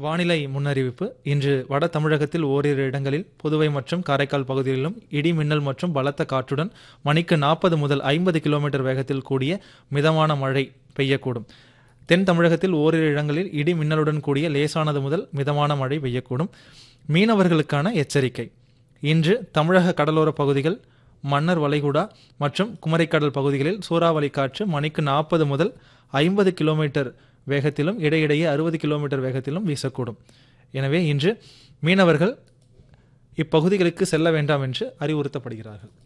வானிலை முன்னறிவிப்பு இன்று வட தமிழகத்தில் ஓரிரு இடங்களில் புதுவை மற்றும் காரைக்கால் பகுதிகளிலும் இடி மின்னல் மற்றும் பலத்த காற்றுடன் மணிக்கு நாற்பது முதல் ஐம்பது கிலோமீட்டர் வேகத்தில் கூடிய மிதமான மழை பெய்யக்கூடும் தென் தமிழகத்தில் ஓரிரு இடங்களில் இடி மின்னலுடன் கூடிய லேசானது முதல் மிதமான மழை பெய்யக்கூடும் மீனவர்களுக்கான எச்சரிக்கை இன்று தமிழக கடலோர பகுதிகள் மன்னர் வளைகுடா மற்றும் குமரிக்கடல் பகுதிகளில் சூறாவளி காற்று மணிக்கு நாற்பது முதல் ஐம்பது கிலோமீட்டர் வேகத்திலும் இடையிடையே அறுபது கிலோமீட்டர் வேகத்திலும் வீசக்கூடும் எனவே இன்று மீனவர்கள் இப்பகுதிகளுக்கு செல்ல வேண்டாம் என்று அறிவுறுத்தப்படுகிறார்கள்